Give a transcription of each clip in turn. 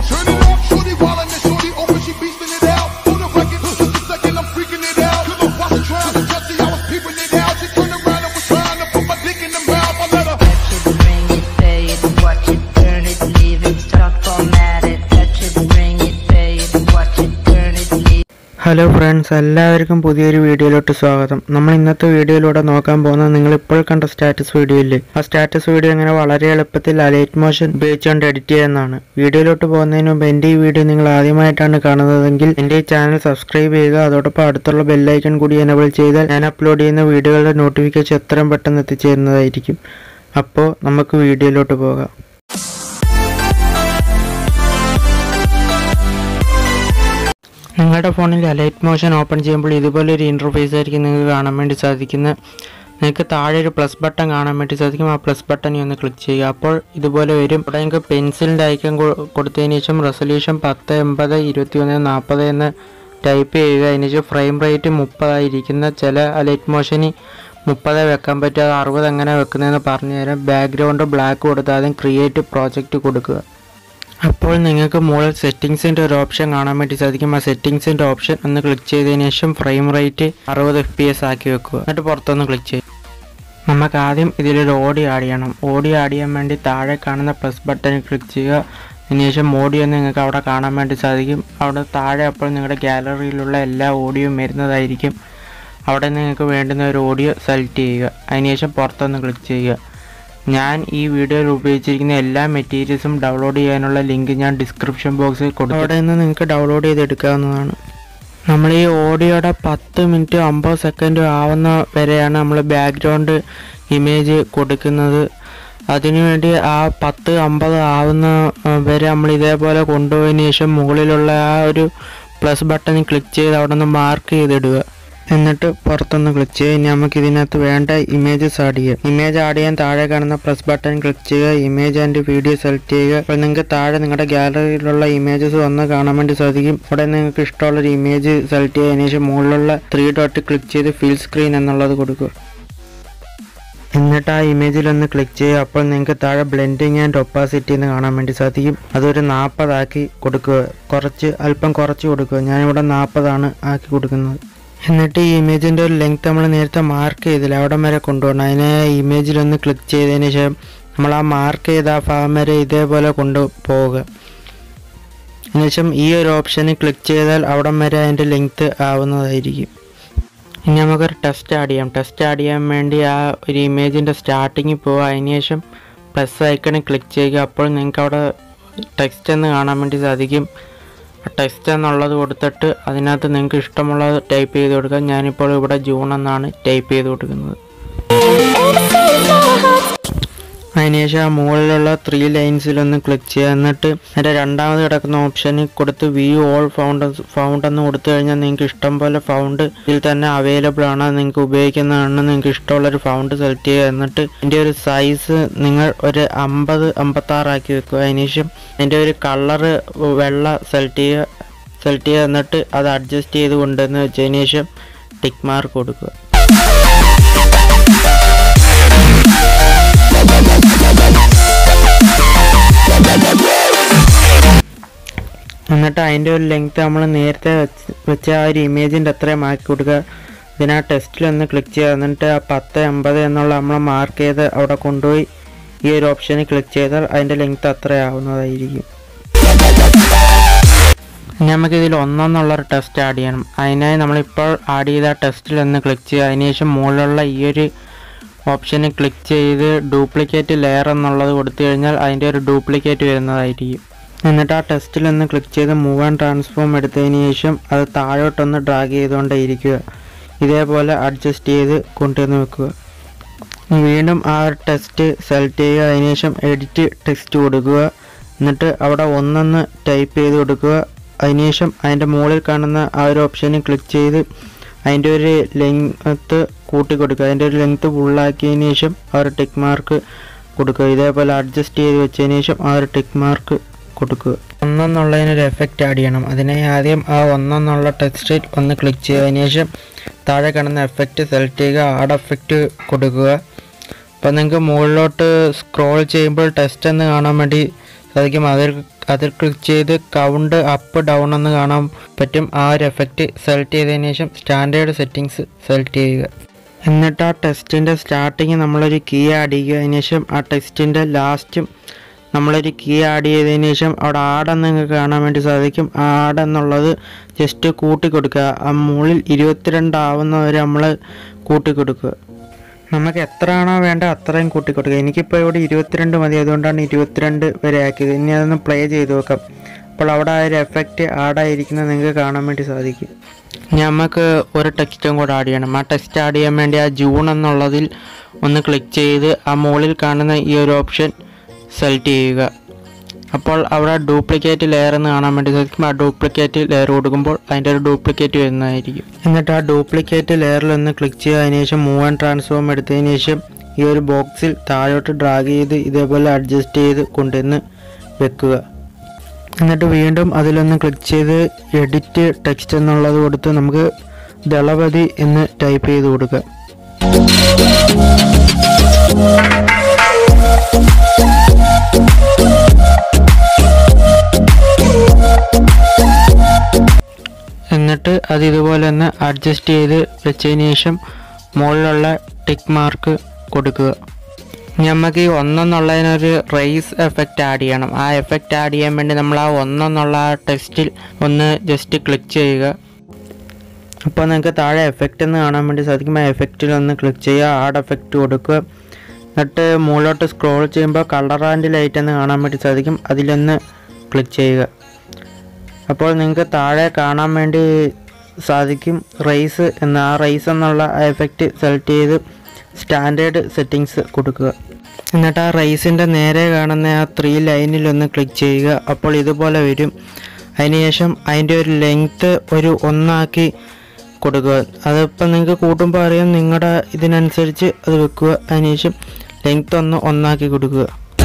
Turn it up, shorty wildin' and shorty open, she beastin' it out. For the record, just a second, I'm freaking it out. Cause I wasn't trying to touch it, I was peeping it out. She turned around and was trying to put my dick in the mouth. I let her. Touch it, bring it, pay it, watch it, turn it, leave it, stop, format it. Touch it, bring it, pay it, watch it, turn it, leave hello friends എല്ലാവർക്കും പുതിയൊരു വീഡിയോയിലോട്ട് സ്വാഗതം നമ്മൾ ഇന്നത്തെ വീഡിയോയിലൂടെ നോക്കാൻ പോകുന്നത് നിങ്ങൾ ഇപ്പോൾ കണ്ട സ്റ്റാറ്റസ് വീഡിയോ ഇല്ലേ ആ സ്റ്റാറ്റസ് വീഡിയോ ഇങ്ങനെ വളരെ എളുപ്പത്തിൽ അലൈറ്റ് മോഷൻ ഉപയോഗിച്ചുകൊണ്ട് എഡിറ്റ് ചെയ്യുന്നതാണ് വീഡിയോയിലോട്ട് പോകുന്നതിന് മുമ്പ് എൻ്റെ ഈ വീഡിയോ നിങ്ങൾ ആദ്യമായിട്ടാണ് കാണുന്നതെങ്കിൽ എൻ്റെ ഈ ചാനൽ സബ്സ്ക്രൈബ് ചെയ്യുക അതോടൊപ്പം അടുത്തുള്ള ബെല്ലൈക്കൺ കൂടി എനബിൾ ചെയ്താൽ ഞാൻ അപ്ലോഡ് ചെയ്യുന്ന വീഡിയോകളുടെ നോട്ടിഫിക്കേഷൻ എത്രയും പെട്ടെന്ന് എത്തിച്ചേരുന്നതായിരിക്കും അപ്പോൾ നമുക്ക് വീഡിയോയിലോട്ട് പോകാം നിങ്ങളുടെ ഫോണിൽ അലൈറ്റ് മോഷൻ ഓപ്പൺ ചെയ്യുമ്പോൾ ഇതുപോലെ ഒരു ഇൻ്റർഫേസ് ആയിരിക്കും നിങ്ങൾക്ക് കാണാൻ വേണ്ടി സാധിക്കുന്നത് നിങ്ങൾക്ക് താഴെ ഒരു പ്ലസ് ബട്ടൺ കാണാൻ വേണ്ടി സാധിക്കും ആ പ്ലസ് ബട്ടണിൽ ഒന്ന് ക്ലിക്ക് ചെയ്യുക അപ്പോൾ ഇതുപോലെ വരും ഇവിടെ നിങ്ങൾക്ക് പെൻസിലിൻ്റെ ഐക്കൺ കൊടുത്തതിന് ശേഷം റെസൊല്യൂഷൻ പത്ത് എൺപത് ഇരുപത്തി ഒന്ന് നാൽപ്പത് എന്ന് ടൈപ്പ് ചെയ്യുക അതിന് ശേഷം ഫ്രെയിം റേറ്റ് മുപ്പതായിരിക്കുന്ന ചില അലൈറ്റ് മോഷന് മുപ്പത് വെക്കാൻ പറ്റുക അത് അറുപത് എങ്ങനെ വെക്കുന്നതെന്ന് പറഞ്ഞു തരാം ബാക്ക്ഗ്രൗണ്ട് ബ്ലാക്ക് കൊടുത്ത് ആദ്യം ക്രിയേറ്റ് പ്രോജക്റ്റ് കൊടുക്കുക അപ്പോൾ നിങ്ങൾക്ക് മുകളിൽ സെറ്റിങ്സിൻ്റെ ഒരു ഓപ്ഷൻ കാണാൻ വേണ്ടി സാധിക്കും ആ സെറ്റിങ്സിൻ്റെ ഓപ്ഷൻ ഒന്ന് ക്ലിക്ക് ചെയ്തതിന് ശേഷം ഫ്രെയിം റേറ്റ് അറുപത് എഫ് പി എസ് ആക്കി വെക്കുക എന്നിട്ട് പുറത്തൊന്ന് ക്ലിക്ക് ചെയ്യും നമുക്ക് ആദ്യം ഇതിലൊരു ഓഡിയോ ആഡ് ചെയ്യണം ഓഡിയോ ആഡ് ചെയ്യാൻ വേണ്ടി താഴെ കാണുന്ന പ്ലസ് ബട്ടണിൽ ക്ലിക്ക് ചെയ്യുക അതിനുശേഷം ഓഡിയോ നിങ്ങൾക്ക് അവിടെ കാണാൻ വേണ്ടി സാധിക്കും അവിടെ താഴെ അപ്പോൾ നിങ്ങളുടെ ഗാലറിയിലുള്ള എല്ലാ ഓഡിയോയും വരുന്നതായിരിക്കും അവിടെ നിങ്ങൾക്ക് വേണ്ടുന്ന ഒരു ഓഡിയോ സെലക്ട് ചെയ്യുക അതിനുശേഷം പുറത്തൊന്ന് ക്ലിക്ക് ചെയ്യുക ഞാൻ ഈ വീഡിയോയിൽ ഉപയോഗിച്ചിരിക്കുന്ന എല്ലാ മെറ്റീരിയൽസും ഡൗൺലോഡ് ചെയ്യാനുള്ള ലിങ്ക് ഞാൻ ഡിസ്ക്രിപ്ഷൻ ബോക്സിൽ കൊടുക്കും അവിടെ നിന്ന് നിങ്ങൾക്ക് ഡൗൺലോഡ് ചെയ്തെടുക്കാവുന്നതാണ് നമ്മൾ ഈ ഓഡിയോയുടെ പത്ത് മിനിറ്റ് അമ്പത് സെക്കൻഡ് ആവുന്ന വരെയാണ് നമ്മൾ ബാക്ക്ഗ്രൗണ്ട് ഇമേജ് കൊടുക്കുന്നത് അതിനുവേണ്ടി ആ പത്ത് അമ്പത് ആവുന്ന ആ, വരെ നമ്മൾ ഇതേപോലെ കൊണ്ടുപോയതിന് ശേഷം മുകളിലുള്ള ആ ഒരു പ്ലസ് ബട്ടണിൽ ക്ലിക്ക് ചെയ്ത് അവിടെ നിന്ന് മാർക്ക് ചെയ്തിടുക എന്നിട്ട് പുറത്തൊന്ന് ക്ലിക്ക് ചെയ്യുക ഇനി നമുക്ക് ഇതിനകത്ത് വേണ്ട ഇമേജസ് ആഡ് ചെയ്യാം ഇമേജ് ആഡ് ചെയ്യാൻ താഴെ കാണുന്ന പ്ലസ് ബട്ടൺ ക്ലിക്ക് ചെയ്യുക ഇമേജ് ആൻഡ് വീഡിയോ സെലക്ട് ചെയ്യുക അപ്പോൾ നിങ്ങൾക്ക് താഴെ നിങ്ങളുടെ ഗാലറിയിലുള്ള ഇമേജസ് വന്ന് കാണാൻ വേണ്ടി സാധിക്കും അവിടെ നിങ്ങൾക്ക് ഇഷ്ടമുള്ള ഒരു ഇമേജ് സെലക്ട് ചെയ്തതിനു ശേഷം മുകളിലുള്ള ത്രീ ഡോട്ട് ക്ലിക്ക് ചെയ്ത് ഫിൽ സ്ക്രീൻ എന്നുള്ളത് കൊടുക്കുക എന്നിട്ട് ആ ഇമേജിൽ ഒന്ന് ക്ലിക്ക് ചെയ്യുക അപ്പോൾ നിങ്ങൾക്ക് താഴെ ബ്ലെൻഡിങ് ആൻഡ് ഒപ്പാസിറ്റി എന്ന് കാണാൻ വേണ്ടി സാധിക്കും അതൊരു നാൽപ്പതാക്കി കൊടുക്കുക കുറച്ച് അല്പം കുറച്ച് കൊടുക്കുക ഞാനിവിടെ നാൽപ്പതാണ് ആക്കി കൊടുക്കുന്നത് എന്നിട്ട് ഈ ഇമേജിൻ്റെ ഒരു ലെങ്ത് നമ്മൾ നേരത്തെ മാർക്ക് ചെയ്തില്ല അവിടെ വരെ കൊണ്ടുപോകണം അതിനെ ഇമേജിലൊന്ന് ക്ലിക്ക് ചെയ്തതിന് ശേഷം നമ്മൾ ആ മാർക്ക് ചെയ്ത ആ ഭാഗം വരെ ഇതേപോലെ കൊണ്ടു പോവുക അതിനുശേഷം ഈ ഒരു ഓപ്ഷനിൽ ക്ലിക്ക് ചെയ്താൽ അവിടം വരെ അതിൻ്റെ ലെങ്ത് ആവുന്നതായിരിക്കും ഇനി നമുക്കൊരു ടെസ്റ്റ് ആഡ് ചെയ്യാം ടെസ്റ്റ് ആഡ് ചെയ്യാൻ വേണ്ടി ആ ഒരു ഇമേജിൻ്റെ സ്റ്റാർട്ടിങ്ങിൽ പോവുക അതിനുശേഷം പ്ലസ് ഐക്കണിൽ ക്ലിക്ക് ചെയ്യുക അപ്പോൾ നിങ്ങൾക്ക് അവിടെ ടെക്സ്റ്റ് എന്ന് കാണാൻ വേണ്ടി സാധിക്കും ടെക്സ്റ്റ് എന്നുള്ളത് കൊടുത്തിട്ട് അതിനകത്ത് നിങ്ങൾക്ക് ഇഷ്ടമുള്ളത് ടൈപ്പ് ചെയ്ത് കൊടുക്കാം ഞാനിപ്പോൾ ഇവിടെ ജൂൺ എന്നാണ് ടൈപ്പ് ചെയ്ത് കൊടുക്കുന്നത് അതിനുശേഷം ആ മുകളിലുള്ള ത്രീ ലൈൻസിലൊന്ന് ക്ലിക്ക് ചെയ്യുക എന്നിട്ട് അതിൻ്റെ രണ്ടാമത് കിടക്കുന്ന ഓപ്ഷനിൽ കൊടുത്ത് വ്യൂ ഓൾ ഫൗണ്ട് ഫൗണ്ട് എന്ന് കൊടുത്തു കഴിഞ്ഞാൽ നിങ്ങൾക്ക് ഇഷ്ടം പോലെ ഫൗണ്ട് ഇതിൽ തന്നെ അവൈലബിൾ ആണ് നിങ്ങൾക്ക് ഉപയോഗിക്കുന്നതാണ് നിങ്ങൾക്ക് ഇഷ്ടമുള്ളൊരു ഫൗണ്ട് സെലക്ട് ചെയ്യുക എന്നിട്ട് അതിൻ്റെ ഒരു സൈസ് നിങ്ങൾ ഒരു അമ്പത് അമ്പത്താറാക്കി വെക്കുക അതിനുശേഷം അതിൻ്റെ ഒരു കളറ് വെള്ള സെലക്ട് ചെയ്യുക സെലക്ട് ചെയ്യുക എന്നിട്ട് അത് അഡ്ജസ്റ്റ് ചെയ്ത് കൊണ്ടുവന്ന് വെച്ചതിന് ശേഷം ടിക്ക് മാർക്ക് കൊടുക്കുക എന്നിട്ട് അതിൻ്റെ ഒരു ലെങ്ത് നമ്മൾ നേരത്തെ വെച്ച് വെച്ച ആ ഒരു ഇമേജിൻ്റെ അത്രയും ആക്കി കൊടുക്കുക ഇതിന് ആ ടെസ്റ്റിൽ ഒന്ന് ക്ലിക്ക് ചെയ്യുക എന്നിട്ട് ആ പത്ത് എൺപത് എന്നുള്ള നമ്മൾ മാർക്ക് ചെയ്ത് അവിടെ കൊണ്ടുപോയി ഈ ഒരു ഓപ്ഷനിൽ ക്ലിക്ക് ചെയ്താൽ അതിൻ്റെ ലെങ്ത് അത്രയാവുന്നതായിരിക്കും ഇനി നമുക്ക് ഇതിൽ ഒന്നെന്നുള്ളൊരു ടെസ്റ്റ് ആഡ് ചെയ്യണം അതിനായി നമ്മളിപ്പോൾ ആഡ് ചെയ്ത ടെസ്റ്റിൽ ഒന്ന് ക്ലിക്ക് ചെയ്യുക അതിനുശേഷം മുകളിലുള്ള ഈ ഒരു ഓപ്ഷനിൽ ക്ലിക്ക് ചെയ്ത് ഡ്യൂപ്ലിക്കേറ്റ് ലെയർ എന്നുള്ളത് കൊടുത്തു കഴിഞ്ഞാൽ അതിൻ്റെ ഒരു ഡ്യൂപ്ലിക്കേറ്റ് വരുന്നതായിരിക്കും എന്നിട്ട് ആ ടെസ്റ്റിൽ ഒന്ന് ക്ലിക്ക് ചെയ്ത് മൂവ് ആൻഡ് ട്രാൻസ്ഫോം എടുത്തതിന് ശേഷം അത് താഴോട്ടൊന്ന് ഡ്രാഗ് ചെയ്തുകൊണ്ടേ ഇരിക്കുക ഇതേപോലെ അഡ്ജസ്റ്റ് ചെയ്ത് കൊണ്ടുവന്ന് വെക്കുക വീണ്ടും ആ ടെസ്റ്റ് സെലക്ട് ചെയ്യുക അതിനുശേഷം എഡിറ്റ് ടെക്സ്റ്റ് കൊടുക്കുക എന്നിട്ട് അവിടെ ഒന്നൊന്ന് ടൈപ്പ് ചെയ്ത് കൊടുക്കുക അതിനുശേഷം അതിൻ്റെ മുകളിൽ കാണുന്ന ആ ഒരു ഓപ്ഷനിൽ ക്ലിക്ക് ചെയ്ത് അതിൻ്റെ ഒരു ലെങ്ത്ത് കൂട്ടി കൊടുക്കുക അതിൻ്റെ ഒരു ലെങ്ത്ത് ഫുള്ളാക്കിയതിന് ശേഷം ആ ഒരു ടിക്ക് മാർക്ക് കൊടുക്കുക ഇതേപോലെ അഡ്ജസ്റ്റ് ചെയ്ത് വെച്ചതിന് ശേഷം ആ ഒരു ടിക്ക് മാർക്ക് കൊടുക്കുക ഒന്നെന്നുള്ളതിനൊരു എഫക്റ്റ് ആഡ് ചെയ്യണം അതിനായി ആദ്യം ആ ഒന്നെന്നുള്ള ടെക്സ്റ്റിൽ ഒന്ന് ക്ലിക്ക് ചെയ്യുക അതിനുശേഷം താഴെ കാണുന്ന എഫക്റ്റ് സെലക്ട് ചെയ്യുക ആഡ് എഫക്റ്റ് കൊടുക്കുക അപ്പോൾ നിങ്ങൾക്ക് മുകളിലോട്ട് സ്ക്രോൾ ചെയ്യുമ്പോൾ ടെസ്റ്റ് എന്ന് കാണാൻ വേണ്ടി സാധിക്കും അതിൽ അതിൽ ക്ലിക്ക് ചെയ്ത് കൗണ്ട് അപ്പ് ഡൗൺ എന്ന് കാണാൻ പറ്റും ആ ഒരു എഫക്റ്റ് സെലക്ട് ചെയ്തതിന് ശേഷം സ്റ്റാൻഡേർഡ് സെറ്റിങ്സ് സെലക്ട് ചെയ്യുക എന്നിട്ട് ആ ടെസ്റ്റിൻ്റെ സ്റ്റാർട്ടിങ് നമ്മളൊരു കീ ആഡ് ചെയ്യുക അതിന് ശേഷം ആ ടെസ്റ്റിൻ്റെ ലാസ്റ്റും നമ്മളൊരു കീ ആഡ് ചെയ്തതിന് ശേഷം അവിടെ ആടെന്ന് നിങ്ങൾക്ക് കാണാൻ വേണ്ടി സാധിക്കും ആ ആഡ് എന്നുള്ളത് ജസ്റ്റ് കൂട്ടി കൊടുക്കുക ആ മുകളിൽ ഇരുപത്തിരണ്ട് ആവുന്നവരെ നമ്മൾ കൂട്ടി കൊടുക്കുക നമുക്ക് എത്രയാണോ വേണ്ട അത്രയും കൂട്ടി കൊടുക്കുക എനിക്കിപ്പോൾ ഇവിടെ ഇരുപത്തിരണ്ട് മതി അതുകൊണ്ടാണ് ഇരുപത്തിരണ്ട് വരെ ആക്കിയത് ഇനി അതൊന്ന് പ്ലേ ചെയ്ത് നോക്കാം അപ്പോൾ അവിടെ ആ ഒരു എഫക്റ്റ് ആഡായിരിക്കുന്നത് നിങ്ങൾക്ക് കാണാൻ വേണ്ടി സാധിക്കും ഇനി നമുക്ക് ഒരു ടെക്സ്റ്റും കൂടെ ആഡ് ചെയ്യണം ആ ടെക്സ്റ്റ് ആഡ് ചെയ്യാൻ വേണ്ടി ആ ജൂൺ എന്നുള്ളതിൽ ഒന്ന് ക്ലിക്ക് ചെയ്ത് ആ മുകളിൽ കാണുന്ന ഈ ഒരു ഓപ്ഷൻ സെലക്ട് ചെയ്യുക അപ്പോൾ അവിടെ ഡ്യൂപ്ലിക്കേറ്റ് ലെയർ എന്ന് കാണാൻ വേണ്ടി സാധിക്കും ആ ഡ്യൂപ്ലിക്കേറ്റ് ലെയർ കൊടുക്കുമ്പോൾ അതിൻ്റെ ഒരു ഡ്യൂപ്ലിക്കേറ്റ് വരുന്നതായിരിക്കും എന്നിട്ട് ആ ഡ്യൂപ്ലിക്കേറ്റ് ലെയറിൽ ഒന്ന് ക്ലിക്ക് ചെയ്യുക അതിന് ശേഷം മൂവ് ആൻഡ് ട്രാൻസ്ഫോം എടുത്തതിന് ശേഷം ഈ ഒരു ബോക്സിൽ താഴോട്ട് ഡ്രാഗ് ചെയ്ത് ഇതേപോലെ അഡ്ജസ്റ്റ് ചെയ്ത് കൊണ്ടുവന്ന് വെക്കുക എന്നിട്ട് വീണ്ടും അതിലൊന്ന് ക്ലിക്ക് ചെയ്ത് എഡിറ്റ് ടെക്സ്റ്റ് എന്നുള്ളത് കൊടുത്ത് നമുക്ക് ദളപതി എന്ന് ടൈപ്പ് ചെയ്ത് കൊടുക്കുക എന്നിട്ട് അത് ഇതുപോലെ ഒന്ന് അഡ്ജസ്റ്റ് ചെയ്ത് വെച്ചതിന് ശേഷം മുകളിലുള്ള ടിക്ക് മാർക്ക് കൊടുക്കുക നമുക്ക് ഈ ഒന്നെന്നുള്ളതിനൊരു റേസ് എഫക്റ്റ് ആഡ് ചെയ്യണം ആ എഫക്റ്റ് ആഡ് ചെയ്യാൻ വേണ്ടി നമ്മൾ ആ ഒന്നെന്നുള്ള ആ ടെക്സ്റ്റിൽ ഒന്ന് ജസ്റ്റ് ക്ലിക്ക് ചെയ്യുക അപ്പോൾ നിങ്ങൾക്ക് താഴെ എഫക്റ്റ് എന്ന് കാണാൻ വേണ്ടി സാധിക്കും ആ എഫക്റ്റിൽ ഒന്ന് ക്ലിക്ക് ചെയ്യുക ആഡ് എഫക്റ്റ് കൊടുക്കുക എന്നിട്ട് മുകളിലോട്ട് സ്ക്രോൾ ചെയ്യുമ്പോൾ കളർ ആൻഡ് ലൈറ്റ് എന്ന് കാണാൻ വേണ്ടി സാധിക്കും അതിലൊന്ന് ക്ലിക്ക് ചെയ്യുക അപ്പോൾ നിങ്ങൾക്ക് താഴെ കാണാൻ വേണ്ടി സാധിക്കും റൈസ് എന്ന ആ റൈസ് എന്നുള്ള ആ എഫക്റ്റ് സെലക്ട് ചെയ്ത് സ്റ്റാൻഡേർഡ് സെറ്റിങ്സ് കൊടുക്കുക എന്നിട്ട് ആ റൈസിൻ്റെ നേരെ കാണുന്ന ആ ത്രീ ലൈനിലൊന്ന് ക്ലിക്ക് ചെയ്യുക അപ്പോൾ ഇതുപോലെ വരും അതിനുശേഷം അതിൻ്റെ ഒരു ലെങ്ത്ത് ഒരു ഒന്നാക്കി കൊടുക്കുക അതിപ്പോൾ നിങ്ങൾക്ക് കൂട്ടുമ്പോൾ അറിയാം നിങ്ങളുടെ ഇതിനനുസരിച്ച് അത് വെക്കുക അതിനുശേഷം ലെങ്ത്ത് ഒന്ന് ഒന്നാക്കി കൊടുക്കുക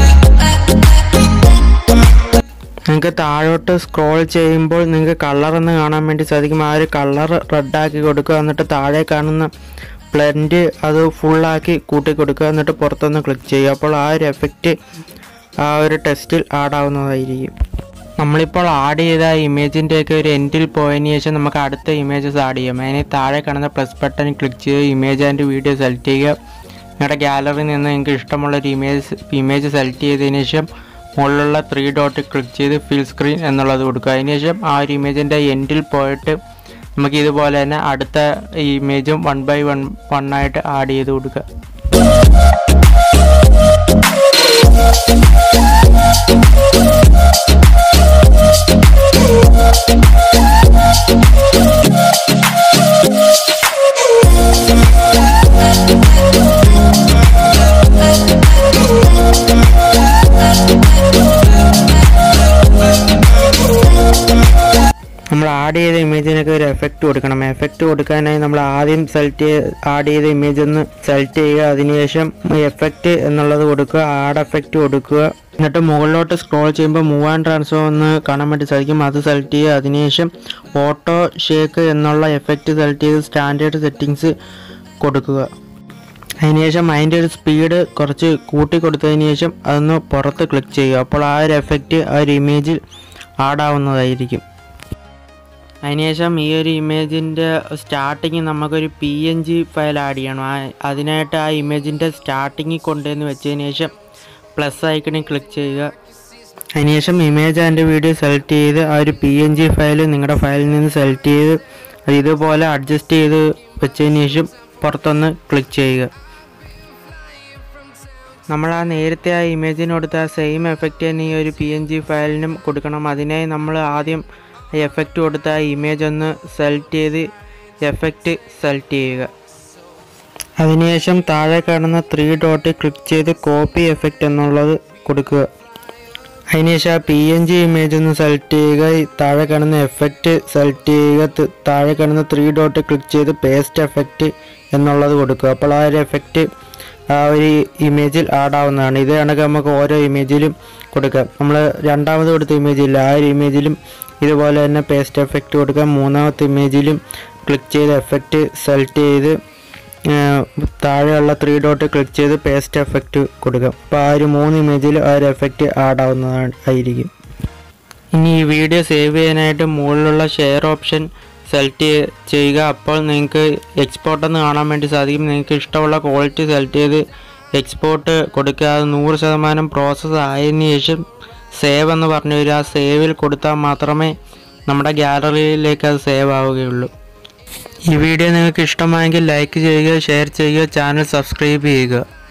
നിങ്ങൾക്ക് താഴോട്ട് സ്ക്രോൾ ചെയ്യുമ്പോൾ നിങ്ങൾക്ക് കളർ എന്ന് കാണാൻ വേണ്ടി സാധിക്കും ആ ഒരു കളർ റെഡാക്കി കൊടുക്കുക എന്നിട്ട് താഴെ കാണുന്ന ബ്ലെൻഡ് അത് ഫുള്ളാക്കി കൂട്ടി കൊടുക്കുക എന്നിട്ട് പുറത്തൊന്ന് ക്ലിക്ക് ചെയ്യുക അപ്പോൾ ആ ഒരു എഫക്റ്റ് ആ ഒരു ടെസ്റ്റിൽ ആഡ് ആവുന്നതായിരിക്കും നമ്മളിപ്പോൾ ആഡ് ചെയ്ത ഇമേജിൻ്റെയൊക്കെ ഒരു എൻഡിൽ പോയതിന് ശേഷം നമുക്ക് അടുത്ത ഇമേജസ് ആഡ് ചെയ്യാം അതിന് താഴെ കാണുന്ന പ്ലസ് ബട്ടൺ ക്ലിക്ക് ചെയ്ത് ഇമേജ് ആൻഡ് വീഡിയോ സെലക്ട് ചെയ്യുക നിങ്ങളുടെ ഗാലറിയിൽ നിന്ന് നിങ്ങൾക്ക് ഇഷ്ടമുള്ള ഒരു ഇമേജ് ഇമേജ് സെലക്ട് ചെയ്തതിന് ശേഷം മുകളിലുള്ള ത്രീ ഡോട്ട് ക്ലിക്ക് ചെയ്ത് ഫിൽ സ്ക്രീൻ എന്നുള്ളത് കൊടുക്കുക അതിനുശേഷം ആ ഒരു ഇമേജിൻ്റെ എൻഡിൽ പോയിട്ട് നമുക്ക് ഇതുപോലെ തന്നെ അടുത്ത ഇമേജും വൺ ബൈ വൺ വൺ ആയിട്ട് ആഡ് ചെയ്ത് കൊടുക്കുക നമ്മൾ ആഡ് ചെയ്ത ഇമേജിനൊക്കെ ഒരു എഫക്റ്റ് കൊടുക്കണം എഫക്റ്റ് കൊടുക്കാനായി നമ്മൾ ആദ്യം സെലക്ട് ചെയ്ത് ആഡ് ചെയ്ത ഇമേജ് ഒന്ന് സെലക്ട് ചെയ്യുക അതിനുശേഷം എഫക്റ്റ് എന്നുള്ളത് കൊടുക്കുക ആഡ് എഫക്റ്റ് കൊടുക്കുക എന്നിട്ട് മുകളിലോട്ട് സ്ക്രോൾ ചെയ്യുമ്പോൾ മൂവ് ആൻഡ് ട്രാൻസ്ഫോം എന്ന് കാണാൻ വേണ്ടി സാധിക്കും അത് സെലക്ട് ചെയ്യുക അതിനുശേഷം ഓട്ടോ ഷേക്ക് എന്നുള്ള എഫക്റ്റ് സെലക്ട് ചെയ്ത് സ്റ്റാൻഡേർഡ് സെറ്റിങ്സ് കൊടുക്കുക അതിനുശേഷം അതിൻ്റെ ഒരു സ്പീഡ് കുറച്ച് കൂട്ടി കൊടുത്തതിന് ശേഷം അതൊന്ന് പുറത്ത് ക്ലിക്ക് ചെയ്യുക അപ്പോൾ ആ ഒരു എഫക്റ്റ് ആ ഒരു ഇമേജിൽ ആഡാവുന്നതായിരിക്കും അതിനുശേഷം ഈ ഒരു ഇമേജിൻ്റെ സ്റ്റാർട്ടിങ് നമുക്കൊരു P N G file add ചെയ്യണം ആ അതിനായിട്ട് ആ ഇമേജിൻ്റെ സ്റ്റാർട്ടിങ്ങിൽ കൊണ്ടുവന്ന് വെച്ചതിന് ശേഷം പ്ലസ് ഐക്കണിൽ ക്ലിക്ക് ചെയ്യുക അതിനുശേഷം ഇമേജ് ആൻഡ് വീഡിയോ സെലക്ട് ചെയ്ത് ആ ഒരു പി എൻ ജി ഫയൽ നിങ്ങളുടെ ഫയലിൽ നിന്ന് സെലക്ട് ചെയ്ത് അത് ഇതുപോലെ അഡ്ജസ്റ്റ് ചെയ്ത് വെച്ചതിന് ശേഷം പുറത്തൊന്ന് ക്ലിക്ക് ചെയ്യുക നമ്മൾ ആ നേരത്തെ ആ ഇമേജിന് കൊടുത്ത ആ സെയിം എഫക്റ്റ് തന്നെ ഈ ഒരു പി എൻ ജി ഫയലിനും കൊടുക്കണം അതിനായി നമ്മൾ ആദ്യം എഫക്റ്റ് കൊടുത്ത ആ ഇമേജ് ഒന്ന് സെലക്ട് ചെയ്ത് എഫക്റ്റ് സെലക്ട് ചെയ്യുക അതിനുശേഷം താഴെ കാണുന്ന ത്രീ ഡോട്ട് ക്ലിക്ക് ചെയ്ത് കോപ്പി എഫക്റ്റ് എന്നുള്ളത് കൊടുക്കുക അതിനുശേഷം ആ പി എൻ ജി ഇമേജ് ഒന്ന് സെലക്ട് ചെയ്യുക ഈ താഴെ കാണുന്ന എഫക്റ്റ് സെലക്ട് ചെയ്യുക ത- താഴെ കാണുന്ന ത്രീ ഡോട്ട് ക്ലിക്ക് ചെയ്ത് പേസ്റ്റ് എഫക്റ്റ് എന്നുള്ളത് കൊടുക്കുക അപ്പോൾ ആ ഒരു എഫക്റ്റ് ആ ഒരു ഇമേജിൽ ആഡ് ആവുന്നതാണ് ഇത് കണക്ക് നമുക്ക് ഓരോ ഇമേജിലും കൊടുക്കാം നമ്മൾ രണ്ടാമത് കൊടുത്ത ഇമേജില്ല ആ ഒരു ഇമേജിലും ഇതുപോലെ തന്നെ പേസ്റ്റ് എഫക്റ്റ് കൊടുക്കാം മൂന്നാമത്തെ ഇമേജിലും ക്ലിക്ക് ചെയ്ത് എഫക്റ്റ് സെലക്ട് ചെയ്ത് താഴെയുള്ള ത്രീ ഡോട്ട് ക്ലിക്ക് ചെയ്ത് പേസ്റ്റ് എഫക്റ്റ് കൊടുക്കുക അപ്പോൾ ആ ഒരു മൂന്ന് ഇമേജിൽ ആ ഒരു എഫക്റ്റ് ആഡ് ആവുന്നതാണ് ആയിരിക്കും ഇനി ഈ വീഡിയോ സേവ് ചെയ്യാനായിട്ട് മുകളിലുള്ള ഷെയർ ഓപ്ഷൻ സെലക്ട് ചെയ്യുക അപ്പോൾ നിങ്ങൾക്ക് എക്സ്പോർട്ട് എന്ന് കാണാൻ വേണ്ടി സാധിക്കും നിങ്ങൾക്ക് ഇഷ്ടമുള്ള ക്വാളിറ്റി സെലക്ട് ചെയ്ത് എക്സ്പോർട്ട് കൊടുക്കുക അത് നൂറ് ശതമാനം പ്രോസസ്സ് ആയതിനു ശേഷം സേവ് എന്ന് പറഞ്ഞു വരിക ആ സേവിൽ കൊടുത്താൽ മാത്രമേ നമ്മുടെ ഗാലറിയിലേക്ക് അത് സേവ് ആവുകയുള്ളൂ ഈ വീഡിയോ നിങ്ങൾക്ക് ഇഷ്ടമായെങ്കിൽ ലൈക്ക് ചെയ്യുക ഷെയർ ചെയ്യുക ചാനൽ സബ്സ്ക്രൈബ് ചെയ്യുക